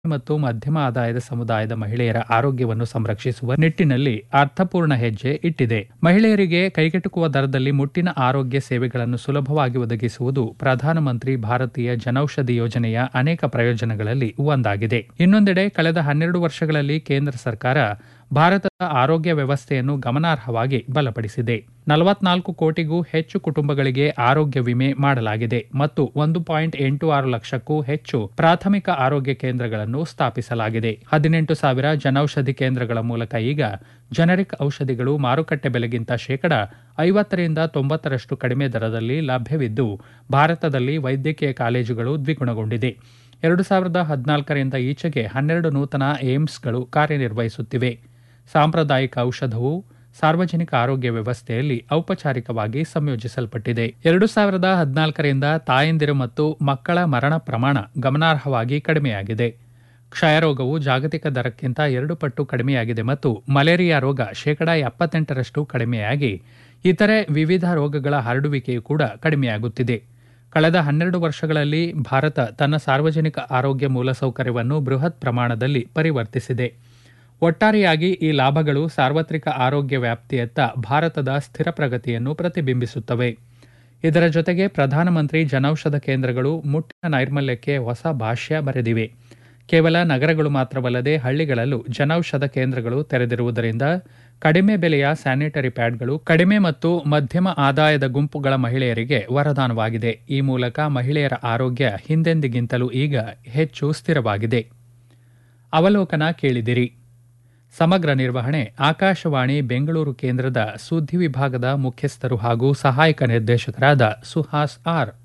ಮತ್ತು ಮಧ್ಯಮ ಆದಾಯದ ಸಮುದಾಯದ ಮಹಿಳೆಯರ ಆರೋಗ್ಯವನ್ನು ಸಂರಕ್ಷಿಸುವ ನಿಟ್ಟಿನಲ್ಲಿ ಅರ್ಥಪೂರ್ಣ ಹೆಜ್ಜೆ ಇಟ್ಟಿದೆ ಮಹಿಳೆಯರಿಗೆ ಕೈಗೆಟುಕುವ ದರದಲ್ಲಿ ಮುಟ್ಟಿನ ಆರೋಗ್ಯ ಸೇವೆಗಳನ್ನು ಸುಲಭವಾಗಿ ಒದಗಿಸುವುದು ಪ್ರಧಾನಮಂತ್ರಿ ಭಾರತೀಯ ಜನೌಷಧಿ ಯೋಜನೆಯ ಅನೇಕ ಪ್ರಯೋಜನಗಳಲ್ಲಿ ಒಂದಾಗಿದೆ ಇನ್ನೊಂದೆಡೆ ಕಳೆದ ಹನ್ನೆರಡು ವರ್ಷಗಳಲ್ಲಿ ಕೇಂದ್ರ ಸರ್ಕಾರ ಭಾರತದ ಆರೋಗ್ಯ ವ್ಯವಸ್ಥೆಯನ್ನು ಗಮನಾರ್ಹವಾಗಿ ಬಲಪಡಿಸಿದೆ ನಲವತ್ನಾಲ್ಕು ಕೋಟಿಗೂ ಹೆಚ್ಚು ಕುಟುಂಬಗಳಿಗೆ ಆರೋಗ್ಯ ವಿಮೆ ಮಾಡಲಾಗಿದೆ ಮತ್ತು ಒಂದು ಪಾಯಿಂಟ್ ಎಂಟು ಆರು ಲಕ್ಷಕ್ಕೂ ಹೆಚ್ಚು ಪ್ರಾಥಮಿಕ ಆರೋಗ್ಯ ಕೇಂದ್ರಗಳನ್ನು ಸ್ಥಾಪಿಸಲಾಗಿದೆ ಹದಿನೆಂಟು ಸಾವಿರ ಜನೌಷಧಿ ಕೇಂದ್ರಗಳ ಮೂಲಕ ಈಗ ಜನರಿಕ್ ಔಷಧಿಗಳು ಮಾರುಕಟ್ಟೆ ಬೆಲೆಗಿಂತ ಶೇಕಡ ಐವತ್ತರಿಂದ ತೊಂಬತ್ತರಷ್ಟು ಕಡಿಮೆ ದರದಲ್ಲಿ ಲಭ್ಯವಿದ್ದು ಭಾರತದಲ್ಲಿ ವೈದ್ಯಕೀಯ ಕಾಲೇಜುಗಳು ದ್ವಿಗುಣಗೊಂಡಿದೆ ಎರಡು ಸಾವಿರದ ಹದಿನಾಲ್ಕರಿಂದ ಈಚೆಗೆ ಹನ್ನೆರಡು ನೂತನ ಏಮ್ಸ್ಗಳು ಕಾರ್ಯನಿರ್ವಹಿಸುತ್ತಿವೆ ಸಾಂಪ್ರದಾಯಿಕ ಔಷಧವು ಸಾರ್ವಜನಿಕ ಆರೋಗ್ಯ ವ್ಯವಸ್ಥೆಯಲ್ಲಿ ಔಪಚಾರಿಕವಾಗಿ ಸಂಯೋಜಿಸಲ್ಪಟ್ಟಿದೆ ಎರಡು ಸಾವಿರದ ಹದಿನಾಲ್ಕರಿಂದ ತಾಯಂದಿರು ಮತ್ತು ಮಕ್ಕಳ ಮರಣ ಪ್ರಮಾಣ ಗಮನಾರ್ಹವಾಗಿ ಕಡಿಮೆಯಾಗಿದೆ ಕ್ಷಯರೋಗವು ಜಾಗತಿಕ ದರಕ್ಕಿಂತ ಎರಡು ಪಟ್ಟು ಕಡಿಮೆಯಾಗಿದೆ ಮತ್ತು ಮಲೇರಿಯಾ ರೋಗ ಶೇಕಡಾ ಎಪ್ಪತ್ತೆಂಟರಷ್ಟು ಕಡಿಮೆಯಾಗಿ ಇತರೆ ವಿವಿಧ ರೋಗಗಳ ಹರಡುವಿಕೆಯೂ ಕೂಡ ಕಡಿಮೆಯಾಗುತ್ತಿದೆ ಕಳೆದ ಹನ್ನೆರಡು ವರ್ಷಗಳಲ್ಲಿ ಭಾರತ ತನ್ನ ಸಾರ್ವಜನಿಕ ಆರೋಗ್ಯ ಮೂಲಸೌಕರ್ಯವನ್ನು ಬೃಹತ್ ಪ್ರಮಾಣದಲ್ಲಿ ಪರಿವರ್ತಿಸಿದೆ ಒಟ್ಟಾರೆಯಾಗಿ ಈ ಲಾಭಗಳು ಸಾರ್ವತ್ರಿಕ ಆರೋಗ್ಯ ವ್ಯಾಪ್ತಿಯತ್ತ ಭಾರತದ ಸ್ಥಿರ ಪ್ರಗತಿಯನ್ನು ಪ್ರತಿಬಿಂಬಿಸುತ್ತವೆ ಇದರ ಜೊತೆಗೆ ಪ್ರಧಾನಮಂತ್ರಿ ಜನೌಷಧ ಕೇಂದ್ರಗಳು ಮುಟ್ಟಿನ ನೈರ್ಮಲ್ಯಕ್ಕೆ ಹೊಸ ಭಾಷ್ಯ ಬರೆದಿವೆ ಕೇವಲ ನಗರಗಳು ಮಾತ್ರವಲ್ಲದೆ ಹಳ್ಳಿಗಳಲ್ಲೂ ಜನೌಷಧ ಕೇಂದ್ರಗಳು ತೆರೆದಿರುವುದರಿಂದ ಕಡಿಮೆ ಬೆಲೆಯ ಸ್ಯಾನಿಟರಿ ಪ್ಯಾಡ್ಗಳು ಕಡಿಮೆ ಮತ್ತು ಮಧ್ಯಮ ಆದಾಯದ ಗುಂಪುಗಳ ಮಹಿಳೆಯರಿಗೆ ವರದಾನವಾಗಿದೆ ಈ ಮೂಲಕ ಮಹಿಳೆಯರ ಆರೋಗ್ಯ ಹಿಂದೆಂದಿಗಿಂತಲೂ ಈಗ ಹೆಚ್ಚು ಸ್ಥಿರವಾಗಿದೆ ಅವಲೋಕನ ಕೇಳಿದಿರಿ ಸಮಗ್ರ ನಿರ್ವಹಣೆ ಆಕಾಶವಾಣಿ ಬೆಂಗಳೂರು ಕೇಂದ್ರದ ಸುದ್ದಿ ವಿಭಾಗದ ಮುಖ್ಯಸ್ಥರು ಹಾಗೂ ಸಹಾಯಕ ನಿರ್ದೇಶಕರಾದ ಸುಹಾಸ್ ಆರ್